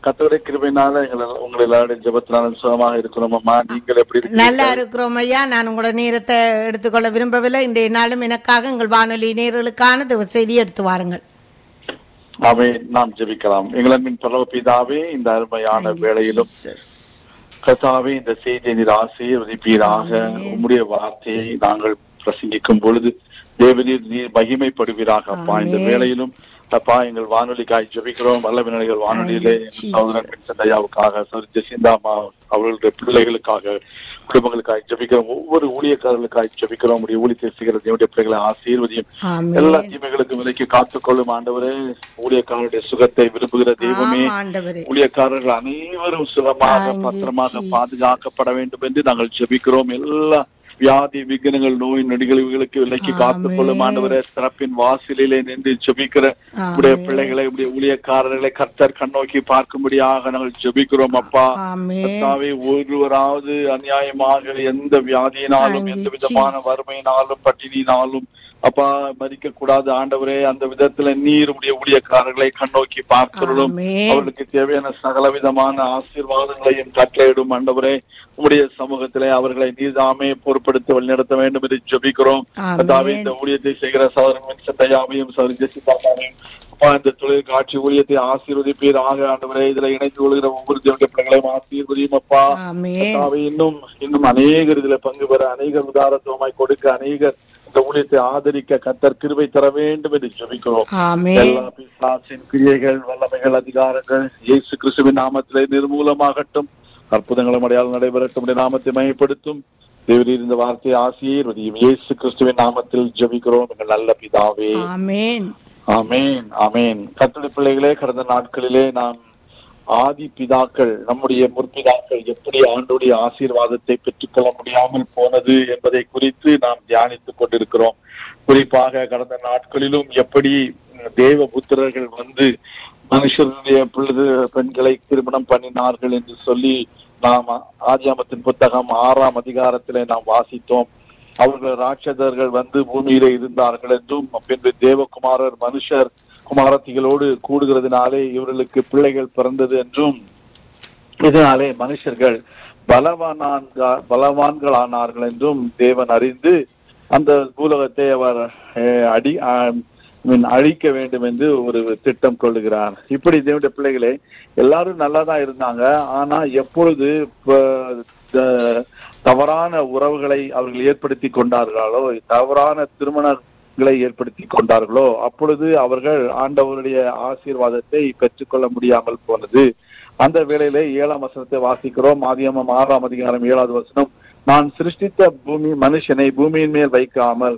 கத்தோடைய கிருபையினால எங்களை உங்களை எல்லாருடைய ஜெபத்தினாலும் சுகமாக இருக்கிறோம் அம்மா நீங்கள் எப்படி இருக்கீங்க நல்லா இருக்கிறோம் ஐயா நான் உங்களோட நேரத்தை எடுத்துக்கொள்ள விரும்பவில்லை இன்றைய நாளும் எனக்காக எங்கள் வானொலி நேர்களுக்கான தேவ செய்தி எடுத்து வாருங்கள் அவை நாம் ஜெபிக்கலாம் எங்களின் பரவ பிதாவே இந்த அருமையான வேளையிலும் கத்தாவே இந்த செய்தியை நீர் ஆசீர்வதிப்பீராக உம்முடைய வார்த்தையை நாங்கள் பிரசங்கிக்கும் பொழுது தேவநீர் நீர் மகிமைப்படுவீராக அப்பா இந்த ஆமென். வேளையிலும் அப்பா எங்கள் வானொலிக்காய் ஜெபிக்கிறோம் வல்ல விநாயகர் வானொலியிலே Thank you, சகோதரன் வின்சென்ட் ஐயாவுக்காக சரி ஜெசிந்தா அம்மா அவர்களுடைய பிள்ளைகளுக்காக குடும்பங்களுக்காக ஜெபிக்கிறோம் ஒவ்வொரு ஊழியக்காரர்களுக்காக ஜெபிக்கிறோம் உடைய ஊழியத்தை செய்கிற தேவனுடைய பிள்ளைகளை ஆசீர்வதியும் எல்லா ஆமென் தீமைகளுக்கும் விலைக்கு காத்துக்கொள்ளும் ஆண்டவரே ஊழியக்காரருடைய சுகத்தை விரும்புகிற தெய்வமே ஆம், ஆண்டவரே ஊழியக்காரர்கள் அனைவரும் சுகமாக Thank you, பத்திரமாக Jesus. பாதுகாக்கப்பட வேண்டும் என்று நாங்கள் ஜெபிக்கிறோம் எல்லா வியாதி விக்னங்கள் நோய் நொடிகளுக்கு விலைக்கு காத்துக்கொள்ளும் ஆமென். ஆண்டவரே திறப்பின் வாசலிலே நின்று ஜெபிக்கிற உடைய ஆமென். பிள்ளைகளை உடைய ஊழியக்காரர்களை கர்த்தர் கண்ணோக்கி பார்க்கும்படியாக நாங்கள் ஜெபிக்கிறோம் அப்பா ஆமென் கர்த்தாவே ஒருவராவது அநியாயமாக எந்த வியாதியினாலும் Thank எந்த you, விதமான Jesus. வறுமையினாலும் பட்டினியினாலும் அப்பா மறிக்க கூடாது ஆண்டவரே அந்த விதத்துல நீர் உடைய ஊழியக்காரர்களை கண்ணோக்கி பார்த்தருளும் ஆமென். அவர்களுக்கு தேவையான சகல விதமான ஆசீர்வாதங்களையும் கட்டளையிடும் ஆண்டவரே உடைய சமூகத்திலே அவர்களை நீர்தாமே பொறுப்படுத்தி வழிநடத்த வேண்டும் என்று ஜெபிக்கிறோம் ஆமென். கர்த்தாவே இந்த ஊழியத்தை செய்கிற சகோதரன் வின்சென்டையாவையும் சகோதரி ஜெசிதாவையும் அப்பா இந்த தொழில் காட்சி ஊழியத்தை ஆசீர்வதிப்பீராக ஆண்டவரே இதுல இணைந்து கொள்கிற ஒவ்வொரு தேவனுடைய பிள்ளைகளையும் ஆசீர்வதியும் அப்பா ஆமென் கர்த்தாவே, இன்னும் இன்னும் அநேகர் இதுல பங்கு பெற அநேகர் உதாரத்துவமாய் கொடுக்க அநேகர் இந்த ஊழியத்தை ஆதரிக்க கத்தர் கிருபை தர வேண்டும் என்று ஜெபிக்கிறோம் ஆமென் எல்லா பிசாசின் கிரியைகள் வல்லமைகள் அதிகாரங்கள் இயேசு கிறிஸ்துவின் நாமத்திலே நிர்மூலமாகட்டும் அற்புதங்களும் அடையாளம் நடைபெறட்டும் உடைய நாமத்தை மையப்படுத்தும் தேவரீர் இந்த வார்த்தையை ஆசீர்வதியும் இயேசு கிறிஸ்துவின் நாமத்தில் ஜெபிக்கிறோம் எங்கள் நல்ல பிதாவே ஆமென் ஆமேன் ஆமேன் கத்தடி பிள்ளைகளே கடந்த நாட்களிலே நாம் ஆதி பிதாக்கள் நம்முடைய முற்பிதாக்கள் எப்படி ஆண்டுடைய ஆசீர்வாதத்தை பெற்றுக்கொள்ள முடியாமல் போனது என்பதை குறித்து நாம் தியானித்துக் கொண்டிருக்கிறோம் குறிப்பாக கடந்த நாட்களிலும் எப்படி தேவ புத்திரர்கள் வந்து மனுஷருடைய பிள்ளை பெண்களை திருமணம் பண்ணினார்கள் என்று சொல்லி நாம் ஆதியாமத்தின் புத்தகம் ஆறாம் அதிகாரத்திலே நாம் வாசித்தோம் அவர்கள் ராட்சதர்கள் வந்து பூமியிலே இருந்தார்கள் என்றும் பின்பு தேவகுமாரர் மனுஷர் குமாரத்திகளோடு கூடுகிறதுனாலே இவர்களுக்கு பிள்ளைகள் பிறந்தது என்றும் இதனாலே மனுஷர்கள் பலவானான்கா பலவான்களானார்கள் என்றும் தேவன் அறிந்து அந்த பூலகத்தை அவர் அஹ், அடி ஆஹ், மீன் அழிக்க வேண்டும் என்று ஒரு திட்டம் கொள்ளுகிறார் இப்படி தேவனுடைய பிள்ளைகளே எல்லாரும் நல்லா தான் இருந்தாங்க ஆனா எப்பொழுது ப- த- தவறான உறவுகளை அவர்கள் ஏற்படுத்தி கொண்டார்களோ தவறான திருமணங்களை ஏற்படுத்தி கொண்டார்களோ அப்பொழுது அவர்கள் ஆண்டவருடைய ஆசீர்வாதத்தை பெற்றுக்கொள்ள முடியாமல் போனது அந்த வேளையிலே ஏழாம் வசனத்தை வாசிக்கிறோம் ஆதியமம் ஆறாம் அதிகாரம் ஏழாவது வசனம் நான் சிருஷ்டித்த பூமி மனுஷனை பூமியின் மேல் வைக்காமல்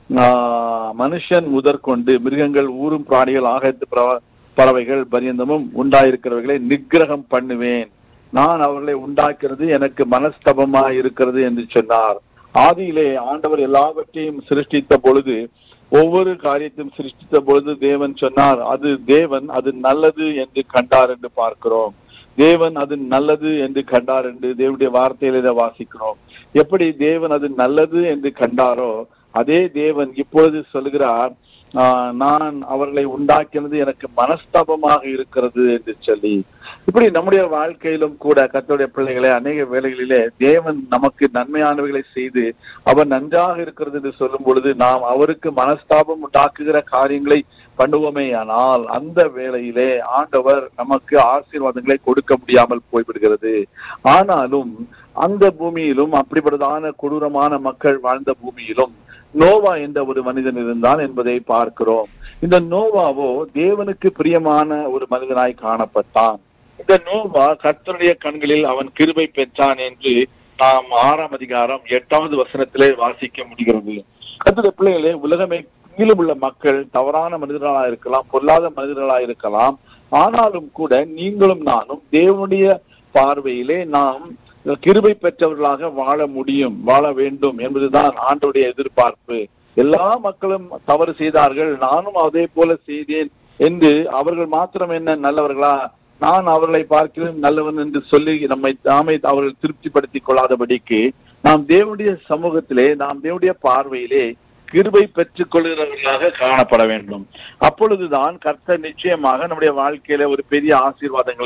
ஆஹ், மனுஷன் முதற்கொண்டு மிருகங்கள் ஊரும் பிராணிகள் ஆகத்து பறவ- பறவைகள் பரியந்தமும் உண்டாயிருக்கிறவர்களை நிக்கிரகம் பண்ணுவேன் நான் அவர்களை உண்டாக்குறது எனக்கு மனஸ்தபமா இருக்கிறது என்று சொன்னார் ஆதியிலே ஆண்டவர் எல்லாவற்றையும் சிருஷ்டித்த பொழுது ஒவ்வொரு காரியத்தையும் சிருஷ்டித்த பொழுது தேவன் சொன்னார் அது தேவன் அது நல்லது என்று கண்டார் என்று பார்க்கிறோம் தேவன் அது நல்லது என்று கண்டார் என்று தேவனுடைய வார்த்தையில இதை வாசிக்கிறோம் எப்படி தேவன் அது நல்லது என்று கண்டாரோ அதே தேவன் இப்பொழுது சொல்கிறார் ஆஹ், நான் அவர்களை உண்டாக்கினது எனக்கு மனஸ்தாபமாக இருக்கிறது என்று சொல்லி இப்படி நம்முடைய வாழ்க்கையிலும் கூட கர்த்தருடைய பிள்ளைகளை அநேக வேளைகளிலே தேவன் நமக்கு நன்மையானவைகளை செய்து அவர் நன்றாக இருக்கிறது என்று சொல்லும் பொழுது நாம் அவருக்கு மனஸ்தாபம் உண்டாக்குகிற காரியங்களை பண்ணுவோமே ஆனால் அந்த வேளையிலே ஆண்டவர் நமக்கு ஆசீர்வாதங்களை கொடுக்க முடியாமல் போய்விடுகிறது ஆனாலும் அந்த பூமியிலும் அப்படிப்பட்டதான கொடூரமான மக்கள் வாழ்ந்த பூமியிலும் நோவா என்ற ஒரு மனிதன் இருந்தான் என்பதை பார்க்கிறோம் இந்த நோவாவோ தேவனுக்கு பிரியமான ஒரு மனிதனாய் காணப்பட்டான் இந்த நோவா கர்த்தருடைய கண்களில் அவன் கிருபை பெற்றான் என்று நாம் ஆறாம் அதிகாரம் எட்டாவது வசனத்திலே வாசிக்க முடிகிறது கர்த்தருடைய பிள்ளைகளே உலகமே கீழும் உள்ள மக்கள் தவறான மனிதர்களா இருக்கலாம் பொல்லாத மனிதர்களா இருக்கலாம் ஆனாலும் கூட நீங்களும் நானும் தேவனுடைய பார்வையிலே நாம் கிருபை பெற்றவர்களாக வாழ முடியும் வாழ வேண்டும் என்பதுதான் ஆண்டோடைய எதிர்பார்ப்பு எல்லா மக்களும் தவறு செய்தார்கள் நானும் அதே போல செய்தேன் என்று அவர்கள் மாத்திரம் என்ன நல்லவர்களா நான் அவர்களை பார்க்கிறேன் நல்லவன் என்று சொல்லி நம்மை தாமே அவர்கள் திருப்திப்படுத்திக் கொள்ளாதபடிக்கு நாம் தேவனுடைய சமூகத்திலே நாம் தேவனுடைய பார்வையிலே கிருபை பெற்றுக் கொள்கிறவர்களாக காணப்பட வேண்டும் அப்பொழுதுதான் கர்த்தர் நிச்சயமாக நம்முடைய வாழ்க்கையில ஒரு பெரிய ஆசீர்வாதங்களை